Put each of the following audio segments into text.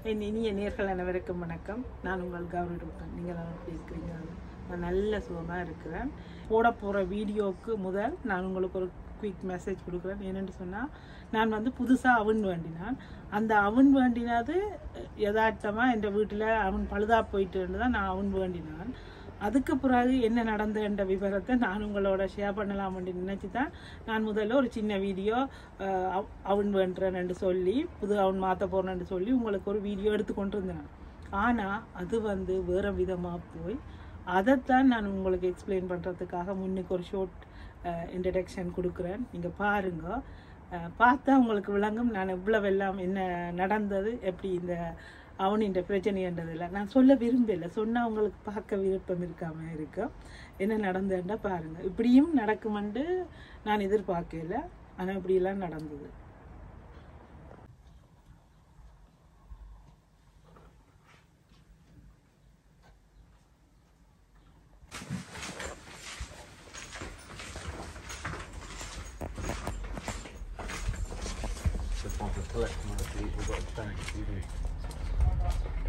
என் இனிய நேர்கள் அனைவருக்கும் வணக்கம் நான் உங்கள் கௌரி ரூபன் நீங்கள் எல்லாம் எப்படி இருக்கிறீங்க நான் நல்ல சுகமாக இருக்கிறேன் போட போகிற வீடியோவுக்கு முதல் நான் உங்களுக்கு ஒரு குயிக் மெசேஜ் கொடுக்குறேன் என்னென்னு சொன்னால் நான் வந்து புதுசாக அவன் வேண்டினான் அந்த அவன் வேண்டினது யதார்த்தமாக என் வீட்டில் அவன் பழுதா போயிட்டு தான் நான் அவன் வேண்டினான் அதுக்கு பிறகு என்ன நடந்தன்ற விவரத்தை நான் உங்களோட ஷேர் பண்ணலாம் அப்படின்னு நினச்சி தான் நான் முதல்ல ஒரு சின்ன வீடியோ அவன் வேண்டுறேன்னு சொல்லி புது அவன் மாற்ற போகிறேன்னு சொல்லி உங்களுக்கு ஒரு வீடியோ எடுத்து கொண்டு இருந்தேன் ஆனால் அது வந்து வேறு விதமாக போய் அதைத்தான் நான் உங்களுக்கு எக்ஸ்பிளைன் பண்ணுறதுக்காக முன்னுக்கு ஒரு ஷோர்ட் இன்ட்ரடக்ஷன் கொடுக்குறேன் நீங்கள் பாருங்கள் பார்த்தா உங்களுக்கு விளங்கும் நான் இவ்வளவு எல்லாம் என்ன நடந்தது எப்படி இந்த அவனின் பிரச்சனைன்றதில்ல நான் சொல்ல விரும்பல சொன்னால் உங்களுக்கு பார்க்க விருப்பம் இருக்காம இருக்கும் என்ன நடந்ததுன்னா பாருங்கள் இப்படியும் நடக்குமென்று நான் எதிர்பார்க்கல ஆனால் இப்படியெல்லாம் நடந்தது Just want to collect one of these. We've got a tank. You do.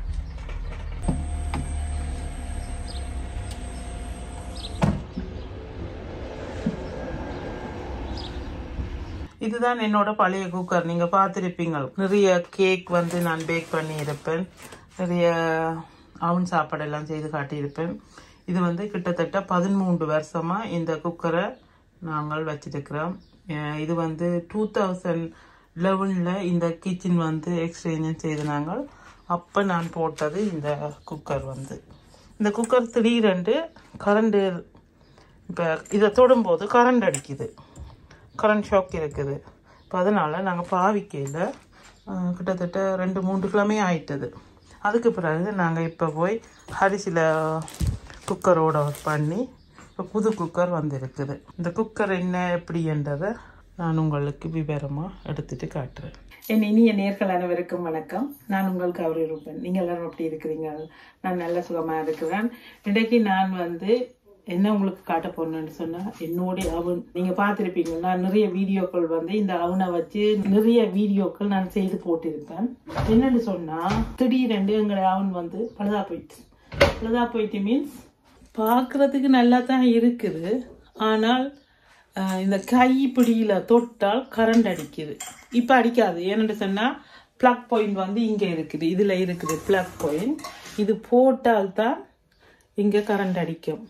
இதுதான் என்னோட பழைய குக்கர் நீங்க பார்த்துருப்பீங்க நிறைய கேக் வந்து நான் பேக் பண்ணி இருப்பேன் நிறைய அவன் சாப்பாடெல்லாம் செய்து காட்டியிருப்பேன் இது வந்து கிட்டத்தட்ட பதிமூன்று வருஷமா இந்த குக்கரை நாங்கள் வச்சிருக்கிறோம் அஹ் இது வந்து டூ தௌசண்ட் லெவனில் இந்த கிச்சன் வந்து எக்ஸ்சேஞ்ச் செய்து நாங்கள் அப்போ நான் போட்டது இந்த குக்கர் வந்து இந்த குக்கர் திடீரென்று கரண்டு இப்போ இதை தொடும்போது கரண்ட் அடிக்குது கரண்ட் ஷாக் இருக்குது இப்போ அதனால் நாங்கள் பாவிக்கையில் கிட்டத்தட்ட ரெண்டு மூன்று கிழமை ஆயிட்டது அதுக்கு பிறகு நாங்கள் இப்போ போய் அரிசியில் குக்கரோட பண்ணி இப்போ புது குக்கர் வந்திருக்குது இந்த குக்கர் என்ன எப்படின்றதை நான் உங்களுக்கு விவரமாக எடுத்துட்டு காட்டுறேன் என் இனிய நேர்கள் அனைவருக்கும் வணக்கம் நான் உங்கள் கௌரி ரூபன் நீங்கள் எல்லாரும் எப்படி இருக்கிறீங்க நான் நல்ல சுகமாக இருக்கிறேன் இன்றைக்கு நான் வந்து என்ன உங்களுக்கு காட்ட போறேன்னு சொன்னா என்னுடைய அவன் நீங்க பார்த்திருப்பீங்க நான் நிறைய வீடியோக்கள் வந்து இந்த அவனை வச்சு நிறைய வீடியோக்கள் நான் செய்து போட்டிருப்பேன் என்னன்னு சொன்னா திடீரென்று எங்களை அவன் வந்து பழுதா போயிட்டு பழுதா போயிட்டு மீன்ஸ் பார்க்கறதுக்கு நல்லா தான் இருக்குது ஆனால் ஆஹ், இந்த கைப்பிடியில தொட்டால் கரண்ட் அடிக்குது இப்போ அடிக்காது ஏன்னு சொன்னா பிளக் பாயிண்ட் வந்து இங்க இருக்குது இதுல இருக்குது பிளக் பாயிண்ட் இது போட்டால் தான் இங்க கரண்ட் அடிக்கும்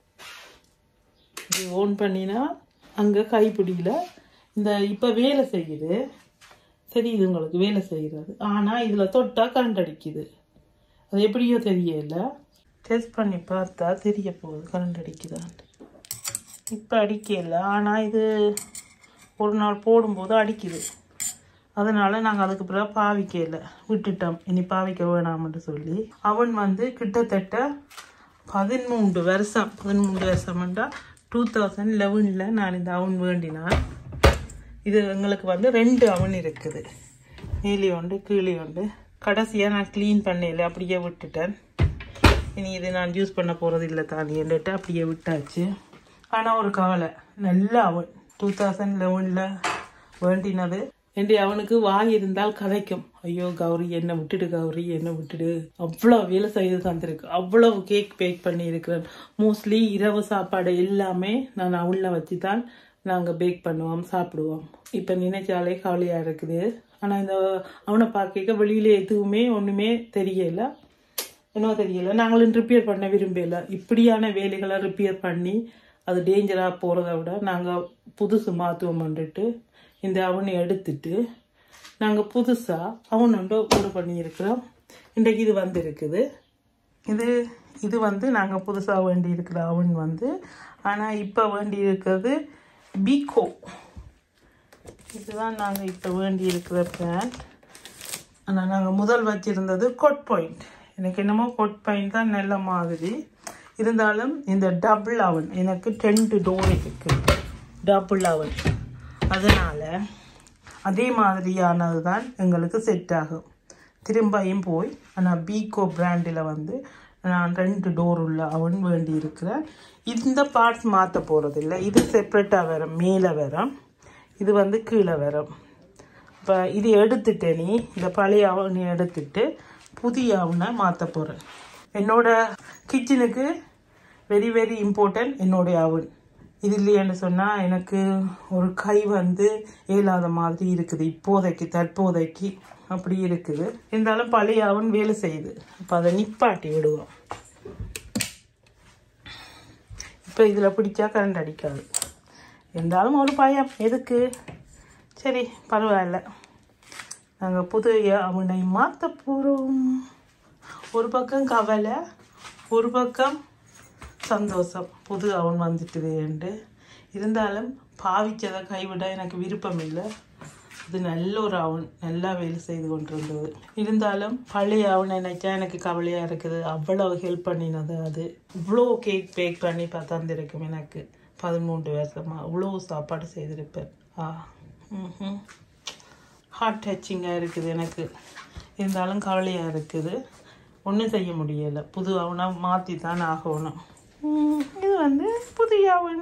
இது ஓன் பண்ணினா அங்கே கைப்பிடியில் இந்த இப்போ வேலை செய்யுது தெரியுது உங்களுக்கு வேலை செய்கிறது ஆனால் இதில் தொட்டால் கரண்ட் அடிக்குது அது எப்படியோ தெரியல டெஸ்ட் பண்ணி பார்த்தா தெரிய போகுது கரண்ட் அடிக்குதான்ட்டு இப்போ அடிக்கல ஆனால் இது ஒரு நாள் போடும்போது அடிக்குது அதனால் நாங்கள் அதுக்கு பிறகு பாவிக்கல விட்டுட்டோம் இனி பாவிக்க வேணாம்னு சொல்லி அவன் வந்து கிட்டத்தட்ட பதிமூன்று வருஷம் பதிமூன்று வருஷம்ன்றா டூ தௌசண்ட் லெவனில் நான் இந்த அவன் வேண்டினான் இது எங்களுக்கு வந்து ரெண்டு அவன் இருக்குது மேலே உண்டு கீழே உண்டு கடைசியாக நான் க்ளீன் பண்ணல அப்படியே விட்டுட்டேன் இனி இது நான் யூஸ் பண்ண போகிறது இல்லை தாண்டி என்றிட்டு அப்படியே விட்டாச்சு ஆனால் ஒரு கவலை நல்ல அவன் டூ தௌசண்ட் லெவனில் வேண்டினது என்று அவனுக்கு வாய் இருந்தால் கதைக்கும் ஐயோ கௌரி என்ன விட்டுடு கௌரி என்ன விட்டுடு அவ்வளோ வேலை செய்து தந்திருக்கு அவ்வளவு கேக் பேக் பண்ணி இருக்கிறேன் மோஸ்ட்லி இரவு சாப்பாடு எல்லாமே நான் அவளில் வச்சு தான் நாங்கள் பேக் பண்ணுவோம் சாப்பிடுவோம் இப்போ நினைச்சாலே கவலையாக இருக்குது ஆனால் இந்த அவனை பார்க்க வெளியில எதுவுமே ஒன்றுமே தெரியல என்ன தெரியல நாங்களும் ரிப்பேர் பண்ண விரும்பல இப்படியான வேலைகளை ரிப்பேர் பண்ணி அது டேஞ்சராக போகிறத விட நாங்கள் புதுசு மாற்றுவோம் வந்துட்டு இந்த அவனை எடுத்துட்டு நாங்கள் புதுசாக அவன் ஒன்று ஆர்டர் பண்ணியிருக்கிறோம் இன்றைக்கு இது வந்திருக்குது இது இது வந்து நாங்கள் புதுசாக வேண்டி இருக்கிற அவன் வந்து ஆனால் இப்போ வேண்டி இருக்கிறது பீகோ இதுதான் நாங்கள் இப்போ வேண்டி இருக்கிற பேண்ட் ஆனால் நாங்கள் முதல் வச்சிருந்தது கொட் பாயிண்ட் எனக்கு என்னமோ கொட் பாயிண்ட் தான் நல்ல மாதிரி இருந்தாலும் இந்த டபுள் அவன் எனக்கு டென்ட் டோர் இருக்கு டபுள் அவன் அதனால் அதே மாதிரியானது தான் எங்களுக்கு செட் ஆகும் திரும்பியும் போய் ஆனால் பீகோ பிராண்டில் வந்து நான் ரெண்டு டோர் உள்ள அவன் வேண்டி இருக்கிறேன் இந்த பார்ட்ஸ் மாற்ற போகிறதில்ல இது செப்ரேட்டாக வரும் மேலே வரும் இது வந்து கீழே வரும் இப்போ இது எடுத்துட்டு நீ இந்த பழைய அவனை எடுத்துட்டு புதிய அவனை மாற்ற போகிறேன் என்னோட கிச்சனுக்கு வெரி வெரி இம்பார்ட்டன்ட் என்னுடைய அவன் இது இல்லையேன்னு சொன்னால் எனக்கு ஒரு கை வந்து இயலாத மாதிரி இருக்குது இப்போதைக்கு தற்போதைக்கு அப்படி இருக்குது இருந்தாலும் பழைய அவன் வேலை செய்யுது அப்போ அதை நிப்பாட்டி விடுவோம் இப்போ இதில் பிடிச்சா கரண்ட் அடிக்காது இருந்தாலும் ஒரு பயம் எதுக்கு சரி பரவாயில்ல நாங்கள் புதிய அவனை மாற்ற போகிறோம் ஒரு பக்கம் கவலை ஒரு பக்கம் சந்தோஷம் புது அவன் வந்துட்டுதேன்ட்டு இருந்தாலும் பாவிச்சதை கைவிட எனக்கு விருப்பம் இல்லை அது நல்ல ஒரு அவன் நல்லா வேலை செய்து கொண்டிருந்தது இருந்தாலும் பழைய அவனை நினைச்சா எனக்கு கவலையாக இருக்குது அவ்வளவு ஹெல்ப் பண்ணினது அது இவ்வளோ கேக் பேக் பண்ணி தந்திருக்கும் எனக்கு பதிமூன்று வருஷமாக அவ்வளோ சாப்பாடு செய்திருப்பேன் ஆ ம் ஹார்ட் டச்சிங்காக இருக்குது எனக்கு இருந்தாலும் கவலையாக இருக்குது ஒன்றும் செய்ய முடியலை புது அவனாக மாற்றி தான் ஆகணும் ம், இது வந்து புதிய அவன்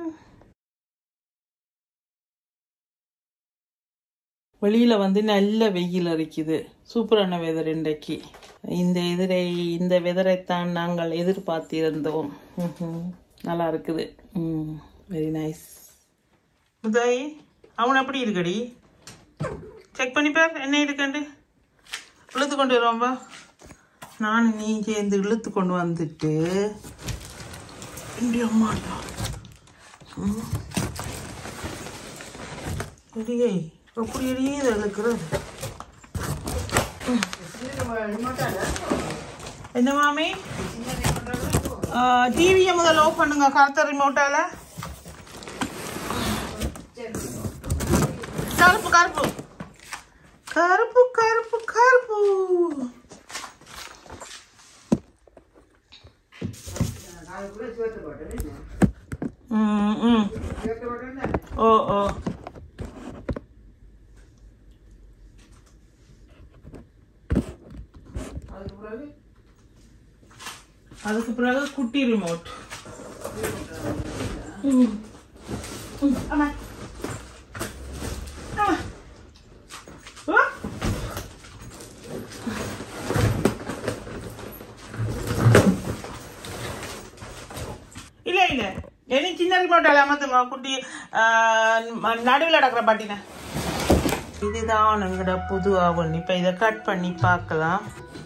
வெளியில் வந்து நல்ல வெயில் அடிக்குது சூப்பரான வெதர் இன்றைக்கு இந்த எதிரை இந்த வெதரைத்தான் நாங்கள் எதிர்பார்த்திருந்தோம் ம்ஹும். நல்லா இருக்குது ம் வெரி நைஸ் உதய் அவன் எப்படி இருக்கடி செக் பண்ணி பார் என்ன இருக்குண்டு இழுத்து கொண்டு வருவோம்பா நான் நீ சேர்ந்து இழுத்து கொண்டு வந்துட்டு இண்டி அம்மாடா ம். எடியே எப்படி எடியே இதை இழுக்கிறது என்ன மாமி டிவியை முதல்ல ஓப் பண்ணுங்க கருத்த ரிமோட்டால கருப்பு கருப்பு கருப்பு கருப்பு கருப்பு ம் ம் ஓ ஓ அதுக்கு பிறகு குட்டி ரிமோட் ம். ம், அம்மா. அம்மா. ஆ. இல்ல இல்ல எனி சின்ன ரிமோட் அமர்த்துமா குட்டி நடுவில் நடக்கிற பாட்டின இதுதான் எங்களோட புது ஆவன் இப்ப இதை கட் பண்ணி பார்க்கலாம்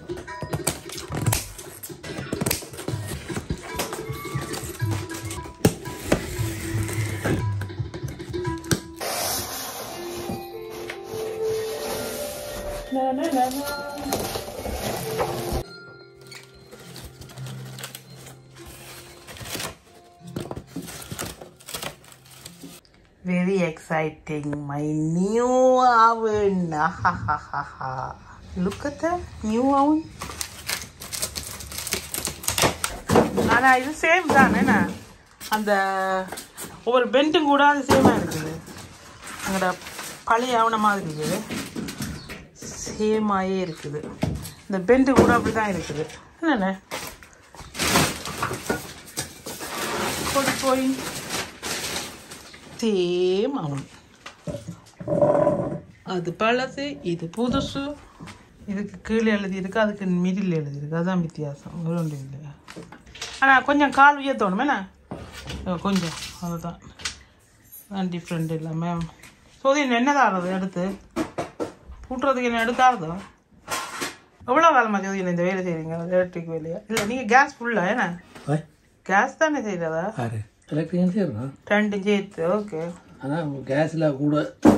Na, na, na, na. Very exciting. My new oven. Ahahaha. Look at the new oven. ஆனா இது சேம் தான் என்ன அந்த ஒவ்வொரு பெண்டும் கூட அது சேமாக இருக்குது அங்கட பழைய ஆவண மாதிரி இருக்குது சேமாயே இருக்குது இந்த பெண்டு கூட அப்படி தான் இருக்குது என்னண்ணே கொடி போய் சேம் அவன் அது பழசு இது புதுசு இதுக்கு கீழே எழுதியிருக்கு அதுக்கு மிடில் எழுதியிருக்கு அதுதான் வித்தியாசம் வேற ஒன்றும் இல்லையா ஆனால் கொஞ்சம் கால் உயர்த்தணும் என்ன ஓ, கொஞ்சம் அதுதான் தான் டிஃப்ரெண்ட் இல்லாம சோதி என்னதான் ஆகுது எடுத்து கூட்டுறதுக்கு என்ன எடுக்காதோ எவ்வளோ வேலை மதியம் இந்த வேலை செய்கிறீங்க எலக்ட்ரிக் வேலையா இல்லை நீங்கள் கேஸ் ஃபுல்லாக என்ன Hvad? கேஸ் தானே செய்கிறதா Er det? Elektrikeren செய்யறோம் ரெண்டும் சேர்த்து ஓகே ஆனால் கேஸில் கூட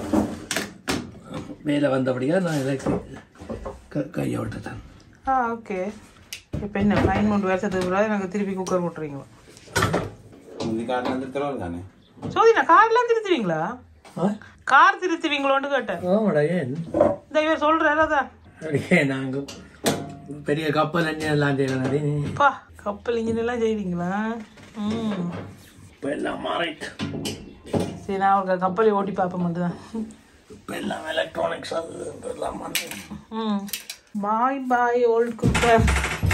வேலை வந்தபடியா நான் எலக்ட்ரிக் க கையை விட்டுட்டேன் ஆ ஓகே இப்போ என்ன பதிமூணு வருஷத்துக்கு பிறகு எனக்கு திருப்பி குக்கர் போட்டுறீங்களா ముందు కారణం తిరుగుతారు కానీ சோதி நான் கார்லாம் திருத்துவீங்களா ஆ கார் திருத்துவீங்களோன்னு கேட்டேன் ஆமாடா ஏன் இந்த இவர் சொல்கிறாரு அதான் அப்படியே நாங்கள் பெரிய கப்பல் எண்ணெய் எல்லாம் செய்யணும் பா கப்பல் இன்ஜின் எல்லாம் செய்வீங்களா ம் இப்போ எல்லாம் மாறிட்டு சரி நான் ஒரு கப்பலை ஓட்டி பார்ப்பேன் மட்டும்தான் இப்போ எல்லாம் எலக்ட்ரானிக்ஸ் அது இது எல்லாம் மாறிட்டு ம் பாய் பாய் ஓல்ட் குக்கர்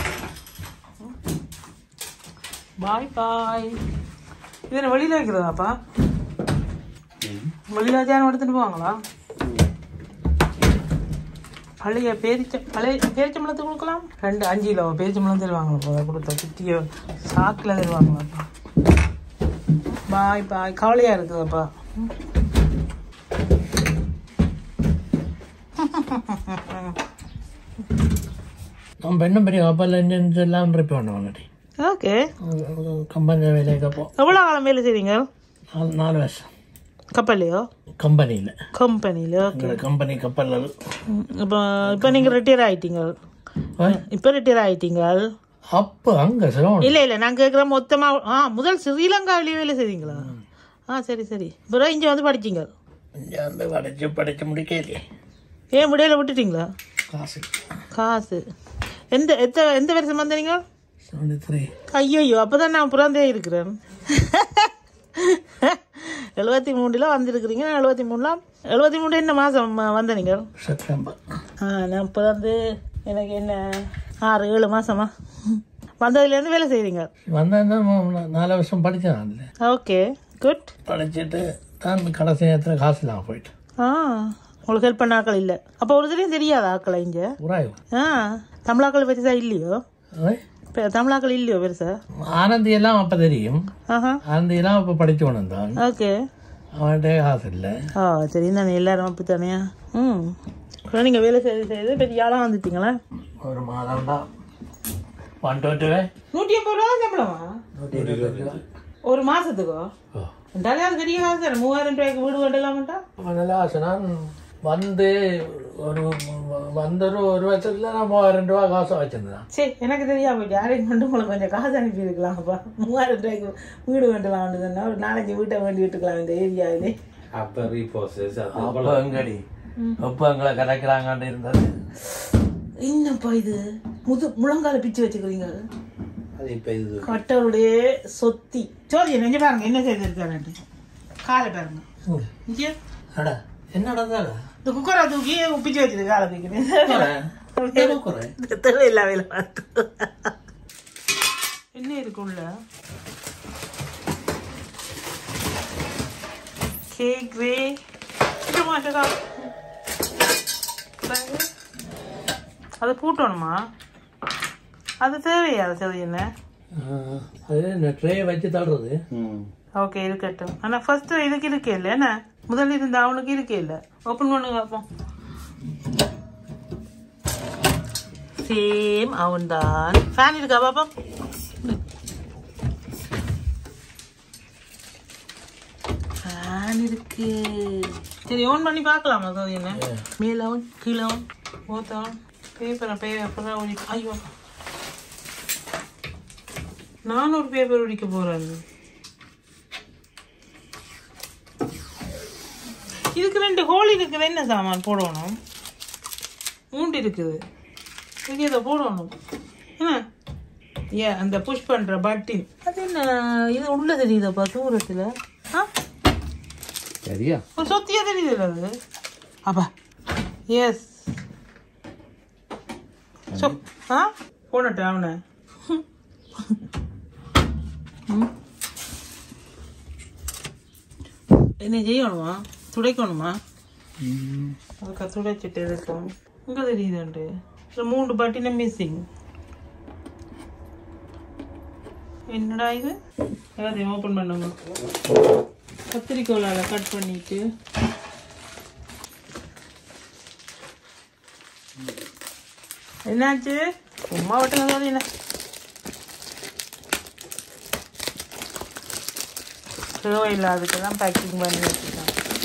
பாய் பாய் இது என்ன வெளியில் வைக்கிறதாப்பா வெளியில் வச்சு யாரும் எடுத்துட்டு போவாங்களா பழைய பேரிச்ச பழைய பேரிச்சம்பழத்தை கொடுக்கலாம் ரெண்டு அஞ்சு கிலோ பேரிச்சம்பழம் தருவாங்களா போதா கொடுத்த குட்டியோ சாக்கில் தருவாங்களாப்பா பாய் பாய் கவலையாக இருக்குதாப்பா நம்ம இன்னும் பெரிய கப்பல் இன்ஜின்ஸ் எல்லாம் ட்ரிப் பண்ணுவாங்க ஓகே கம்பெனி வேலைக்கு அப்போ எவ்வளோ காலம் வேலை செய்றீங்க நாலு நாலு வருஷம் கப்பல்லையோ கம்பெனியில் கம்பெனியில் ஓகே கம்பெனி கப்பலில் இப்போ இப்போ நீங்கள் ரிட்டையர் ஆயிட்டீங்க இப்போ ரிட்டையர் ஆயிட்டீங்க அப்போ அங்கே சிரமம் இல்லை இல்லை நான் கேட்குறேன் மொத்தமாக ஆ முதல் ஸ்ரீலங்காவிலேயே வேலை செய்தீங்களா ஆ சரி சரி அப்புறம் இங்கே வந்து படிச்சீங்க இங்கே வந்து படிச்சு படிச்சு முடிக்கலையே ஏன் முடியல விட்டுட்டீங்களா காசு காசு எந்த எத்த எந்த வருஷம் வந்தீங்க செவன்டி த்ரீ ஐயோ அப்போ தான் நான் பிறந்தே இருக்கிறேன் எழுபத்தி மூணில் வந்திருக்கிறீங்க நான் எழுபத்தி மூணுலாம் எழுபத்தி மூணு என்ன மாதம் வந்த நீங்கள் செப்டம்பர் ஆ நான் இப்போ வந்து எனக்கு என்ன ஆறு ஏழு மாதமா வந்ததுலேருந்து வேலை செய்கிறீங்க வந்தேன்னா நாலு வருஷம் படித்தேன் அதில் ஓகே குட் படிச்சுட்டு தான் கடைசி நேரத்தில் காசு இல்லாமல் போயிட்டு ஆ உங்களுக்கு ஹெல்ப் பண்ண ஆக்கள் இல்லை அப்போ ஒரு தடையும் தெரியாத ஆக்களை இங்கே உராய்வு ஆ தமிழாக்கள் பெருசா இல்லையோ ஓய். இப்போ தமிழாக்கள் இல்லையோ பெருசா ஆனந்தி எல்லாம் அப்போ தெரியும் ஆஹா ஆனந்தி எல்லாம் அப்போ படிச்சு கொண்டு தான் ஓகே அவன்கிட்ட காசு இல்லை ஆ சரி தானே எல்லாரும் அப்படி தானேயா ம் அப்புறம் நீங்கள் வேலை செய்து செய்து பெரிய ஆளாக வந்துட்டீங்களா ஒரு மாதம் தான் ஒன் டுவெண்ட்டி நூற்றி ஐம்பது ரூபா சம்பளமா நூற்றி இருபது ரூபா ஒரு மாதத்துக்கோ ஓ ரெண்டாவது அது பெரிய காசு தானே மூவாயிரம் ரூபாய்க்கு வீடு வேண்டலாமட்டா அதனால ஆசை நான் வந்து ஒரு வந்த ஒரு ஒரு வருஷத்துல நான் மூவாயிரம் ரூபா காசு வச்சிருந்தேன் சரி எனக்கு தெரியாம போயிட்டு யாரையும் கொண்டு உங்களுக்கு கொஞ்சம் காசு அனுப்பி இருக்கலாம்ப்பா மூவாயிரம் ரூபாய்க்கு வீடு வேண்டலாம் தானே ஒரு நாலஞ்சு வீட்டை வேண்டி விட்டுக்கலாம் இந்த ஏரியாவிலே அப்ப ரீபோசஸ் அப்போ எங்கடி அப்போ எங்களை கதைக்கிறாங்கன்னு இருந்தது என்னப்பா இது முது முழங்கால பிச்சு வச்சுக்கிறீங்க அது இப்ப இது கட்டருடைய சொத்தி சோதி நெஞ்சு பாருங்க என்ன செய்திருக்காரு காலை பாருங்க இங்கே அடா என்ன நடந்தாடா இந்த குக்கரை தூக்கி பிச்சு வச்சிருக்கு காலை தூக்கி தேவையில்லா வேலை பார்த்து என்ன இருக்கு உள்ள கேக் ரே இது மாட்டா அது பூட்டணுமா அது தேவையா அது சரி என்ன அது இந்த ட்ரே வச்சு தடுறது ம் ஓகே இருக்கட்டும் ஆனா ஃபர்ஸ்ட் இதுக்கு இருக்கே இல்லை என்ன முதல்ல இருந்த அவனுக்கு இருக்கே இல்லை ஓப்பன் பண்ணுங்க பார்ப்போம் சேம் அவன் தான் ஃபேன் இருக்கா பாப்போம் ஃபேன் இருக்கு சரி ஓன் பண்ணி பார்க்கலாமா அது என்ன மேல அவன் கீழே அவன் ஓத்தான் பேப்பர் பேப்பர் ஒழிக்க ஐயோ நான் ஒரு பேப்பர் ஒழிக்க போறேன் இதுக்கு ரெண்டு ஹோல் இருக்குது என்ன சாமான் போடணும் மூண்டு இருக்குது இது இதை போடணும் என்ன ஏ அந்த புஷ் பண்ற பட்டின் அது என்ன இது உள்ள தெரியுதப்பா தூரத்துல ஆ சரியா ஒரு சொத்தியா தெரியுது அது அப்பா எஸ் சொ ஆ போனட்டு அவனை ம். என்ன செய்யணுமா துடைக்கணுமா அதுக்கு துடைச்சிட்டு இருக்கும் இங்கே தெரியுதுண்டு இந்த மூன்று பட்டின மிஸ்ஸிங் என்னடா இது எல்லாத்தையும் ஓப்பன் பண்ணுங்க கத்திரிக்கோலால கட் பண்ணிட்டு என்னாச்சு சும்மா விட்டுங்க என்ன தேவையில்லாதுக்கெல்லாம் பேக்கிங் பண்ணி வச்சுருக்கேன்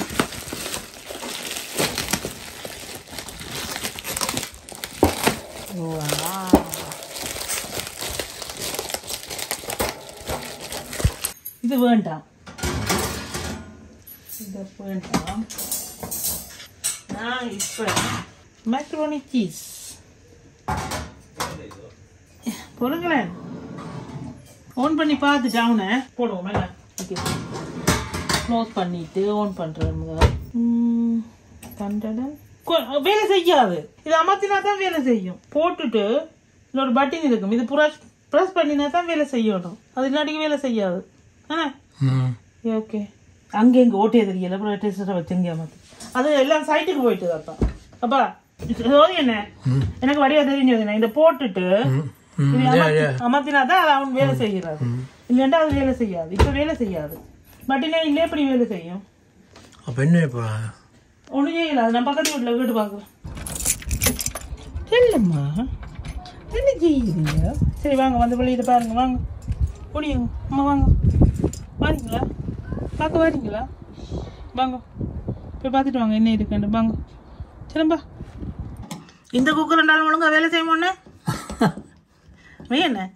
Wow. இது வேண்டாம் இது வேண்டாம் நான் இப்போ மேக்ரோனி சீஸ் பொருங்களேன் ஓன் பண்ணி பார்த்துட்டு அவனை போடுவோம் மேலே ஓகே க்ளோஸ் பண்ணிட்டு ஓன் பண்ணுறேங்க கண்டடன் வேலை செய்யாது இது அமர்த்தினா தான் வேலை செய்யும் போட்டுட்டு இதுல ஒரு பட்டின் இருக்கும் இது ப்ரெஸ் ப்ரெஸ் பண்ணினா தான் வேலை செய்யணும் அது இல்லாட்டி வேலை செய்யாது ஆனா ஓகே அங்கே இங்கே ஓட்டியே தெரியல அப்புறம் டெஸ்ட்டை வச்சு இங்கே அமர்த்தி அது எல்லாம் சைட்டுக்கு போயிட்டு அப்பா அப்பா சோதி என்ன எனக்கு வடிவா தெரிஞ்சது இதை போட்டுட்டு ம் இது அமர்த்தி- அமர்த்தினாதான் அது அவன் வேலை செய்கிறாது இல்லைன்னா அது வேலை செய்யாது இப்ப வேலை செய்யாது பட் இல்லை இல்லை எப்படி வேலை செய்யும் அப்போ என்ன இப்போ ஒன்றும் செய்யல நான் பக்கத்து வீட்டில் வீட்டு பார்க்குறேன் இல்லைம்மா என்ன செய்யுறீங்க சரி வாங்க வந்து வெளியிட பாருங்க வாங்க முடியுங்க அம்மா வாங்க வாரீங்களா பார்க்க வாரீங்களா வாங்க போய் பார்த்துட்டு வாங்க என்ன இருக்குன்னு வாங்க சரிம்பா இந்த குக்கர் ரெண்டாலும் ஒழுங்கா வேலை செய்யுமோன்னு என்ன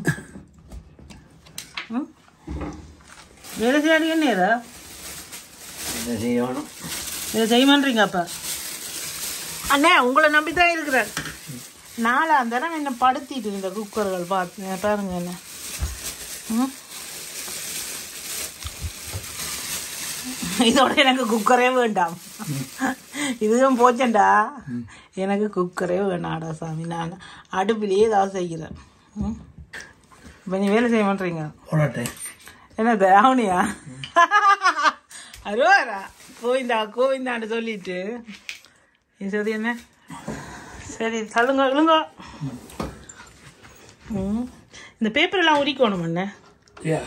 ம் வேலை செய்யாடி என்ன ஏதா என்ன செய்யணும் இதை செய்யமான்றீங்க அப்ப அண்ணே உங்களை நம்பி தான் இருக்கிறேன் நாலாம் தரம் என்ன படுத்திட்டு இந்த குக்கர்கள் பார்த்து பாருங்க என்ன ம்? இதோட எனக்கு குக்கரே வேண்டாம் இதுவும் போச்சேன்டா எனக்கு குக்கரே வேணாடா சாமி நான் அடுப்பிலேயே ஏதாவது செய்கிறேன் ம்? இப்போ நீ வேலை செய்ய மாட்டீங்க போடட்டேன் என்னது அவனியா அருவாரா கோவிந்தா கோவிந்தான்னு சொல்லிட்டு நீ சரி என்ன சரி தள்ளுங்க இழுங்க ம். இந்த பேப்பர் எல்லாம் உரிக்கணும் அண்ணே யா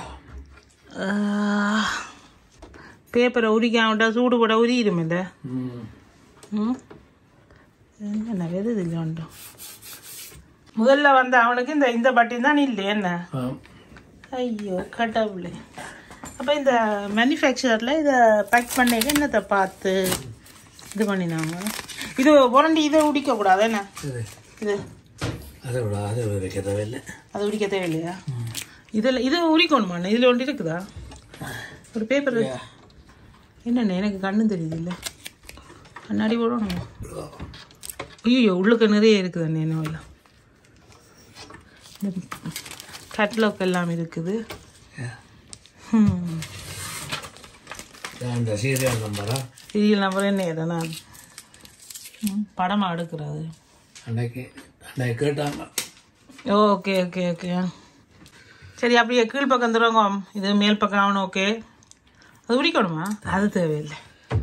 பேப்பரை உரிக்காமட்டா சூடு கூட உரியிடும் இந்த ம் ம் என்ன வெறுது இல்லை உண்டும் முதல்ல வந்த அவனுக்கு இந்த இந்த பட்டி தான் இல்லை என்ன ஆம் ஐயோ கடவுளே அப்போ இந்த மேனுஃபேக்சரில் இதை பேக் பண்ணிக்க என்னத்தை பார்த்து இது பண்ணினாங்க இது புரண்டி இதை உடிக்கக்கூடாது என்ன சரி இது அதை விட அதை வைக்க தேவையில்லை அது உடிக்க தேவையில்லையா இதில் இது உரிக்கணுமா இதில் ஒன்று இருக்குதா ஒரு பேப்பர் என்னண்ணே எனக்கு கண்ணு தெரியுது இல்லை கண்ணாடி போடணும் ஐயோ உள்ளுக்கு நிறைய இருக்குது அண்ணே என்ன இந்த கேட்லாக் எல்லாம் இருக்குது ம் அந்த சீரியல் நம்பரா சீரியல் நம்பர் என்ன எதனா படமாக எடுக்கிறது அன்னைக்கு அன்னைக்கு கேட்டாங்க ஓகே ஓகே ஓகே சரி அப்படியே கீழ் பக்கம் தருவாங்க இது மேல் பக்கம் ஆகணும் ஓகே அது உரிக்கணுமா அது தேவையில்லை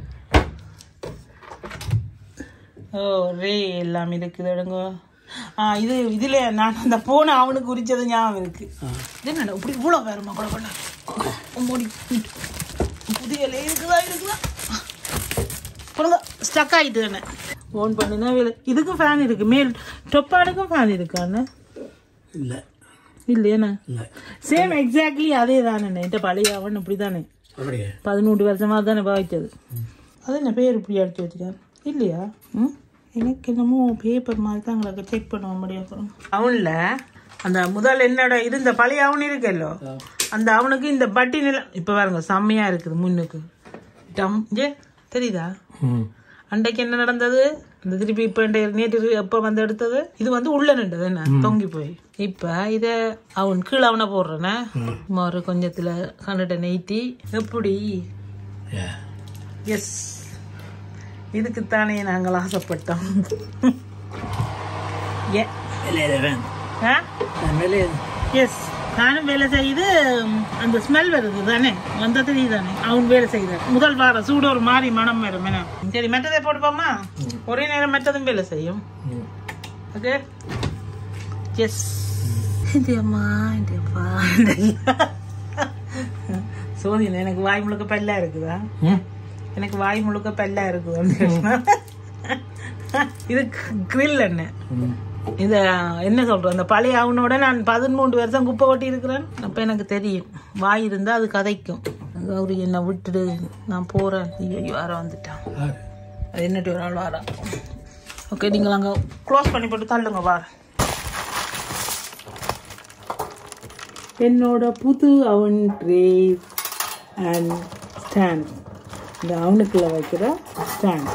ஓ ரே எல்லாம் இருக்குது எடுங்க ஆ இது இதில் நான் அந்த போனை அவனுக்கு உரிச்சது ஞாபகம் இருக்கு இது என்ன இப்படி இவ்வளோ வேறுமா கூட பண்ண மூடி புதிய இலை இருக்குதா இருக்குதா சொல்லுங்க ஸ்டக் ஆகிட்டு தானே ஓன் பண்ணினா வேலை இதுக்கும் ஃபேன் இருக்கு மேல் டொப்பானுக்கும் ஃபேன் இருக்கான்னு இல்லை இல்லையாண்ணே இல்லை சேம் எக்ஸாக்ட்லி அதே தானே என்கிட்ட பழைய அவன் இப்படி தானே அப்படியே பதினூன்று வருஷமாக தானே பாவிச்சது அது என்ன பேர் இப்படி அடிச்சு வச்சுக்கார் இல்லையா ம் எனக்கு என்னமோ பேப்பர் மாதிரி தான் எங்களுக்கு செக் பண்ண முடியும் அவனில் அந்த முதல் என்னோட இருந்த பழைய அவன் இருக்கல்லோ அந்த அவனுக்கு இந்த பட்டி நிலம் இப்போ பாருங்க செம்மையாக இருக்குது முன்னுக்கு டம் ஏ தெரியுதா ம் அன்றைக்கு என்ன நடந்தது இந்த திருப்பி இப்போ நேற்று எப்போ வந்து எடுத்தது இது வந்து உள்ள நின்றது என்ன தொங்கி போய் இப்போ இதை அவன் கீழே அவனை போடுறேனே ஒரு கொஞ்சத்தில் கண்டுட்ட நெய்ட்டி எப்படி யா எஸ் இதுக்குத்தானே நாங்கள் ஆசைப்பட்டோம் ஏ வெளியே வேணும் ஆ வெளியே எஸ் நானும் வேலை செய்து ம், அந்த ஸ்மெல் வருது தானே வந்த தெரியுது தானே அவன் வேலை செய்தார் முதல் வாரம் சூடு ஒரு மாதிரி மனம் வரும் என்ன சரி மெட்டதை போட்டுப்போமா ஒரே நேரம் மெட்டதும் வேலை செய்யும் ம் ஓகே எஸ் இந்த அம்மா இந்த அப்பா சோதின எனக்கு வாய் முழுக்க பல்லா இருக்குதா ம் எனக்கு வாய் முழுக்க பல்லா இருக்குதா இது கிரில் என்ன ம் இத என்ன சொல்றேன் அந்த பழைய அவனோட நான் பதிமூன்று வருஷம் குப்பை கொட்டி இருக்கிறேன் அப்ப எனக்கு தெரியும் வாய் இருந்தா அது கதைக்கும் கௌரி என்னை விட்டுடு நான் போறேன் ஐயோ யாரோ வந்துட்டான் ஆறு அது என்னட்டு ஒரு ஆள் வரா ஓகே நீங்கள் அங்கே க்ளோஸ் பண்ணி போட்டு தள்ளுங்க வார என்னோட புது அவன் ட்ரேஸ் அண்ட் ஸ்டாண்ட் இந்த அவனுக்குள்ள வைக்கிற ஸ்டாண்ட்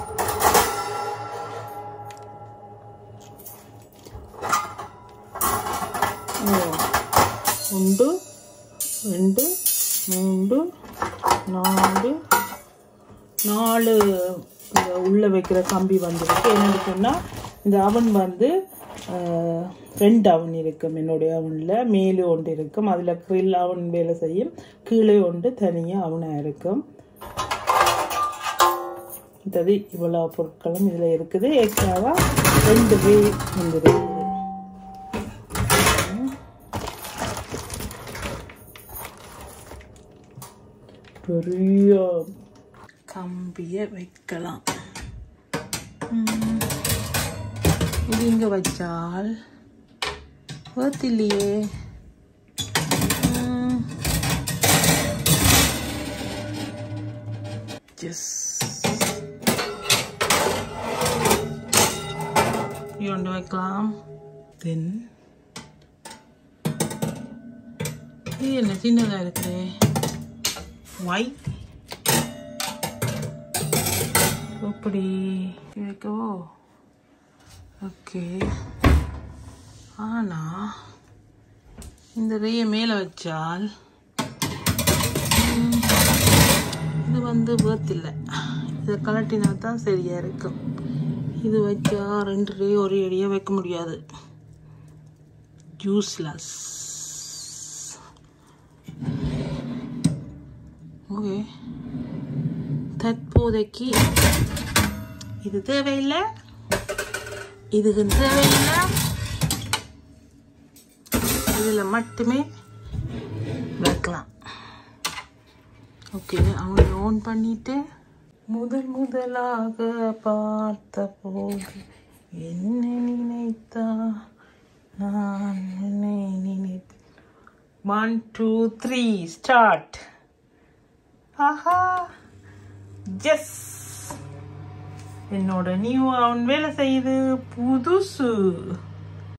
ஒன்று ரெண்டு மூன்று நாலு நாலு இந்த உள்ள வைக்கிற கம்பி வந்துருக்கு என்னன்னு சொன்னால் இந்த அவன் வந்து ஆஹ், ரெண்டு அவன் இருக்கும் என்னுடைய அவனில் மேலே ஒன்று இருக்கும் அதில் கிரில் அவன் வேலை செய்யும் கீழே ஒன்று தனியாக அவனாக இருக்கும் மற்றது இவ்வளோ பொருட்களும் இதில் இருக்குது எக்ஸ்ட்ராவாக ரெண்டு வே வந்துருக்கு பெரிய கம்பியை வைக்கலாம் ம். இது இங்கே வச்சால் worth இல்லையே ம். Just கொண்டு வைக்கலாம் தென் இது என்ன சின்னதாக இருக்குது ஒயிட் எப்படி வைக்கவோ ஓகே ஆனால் இந்த ரேயை மேலே வச்சால் ம், இது வந்து worth இல்லை இதை கலட்டினா தான் சரியாக இருக்கும் இது வச்சா ரெண்டு ரே ஒரே அடியாக வைக்க முடியாது யூஸ்லெஸ் ஓகே தற்போதைக்கு இது தேவையில்லை இதுக்கு தேவையில்லை இதில் மட்டுமே வைக்கலாம் ஓகே அவனை ஓன் பண்ணிட்டு முதல் முதலாக பார்த்த போது என்ன நினைத்தா நான் என்னை நினைத்து ஒன் டூ த்ரீ ஸ்டார்ட் ஆஹா ஜஸ் என்னோட நியூ அவன் வேலை செய்யுது புதுசு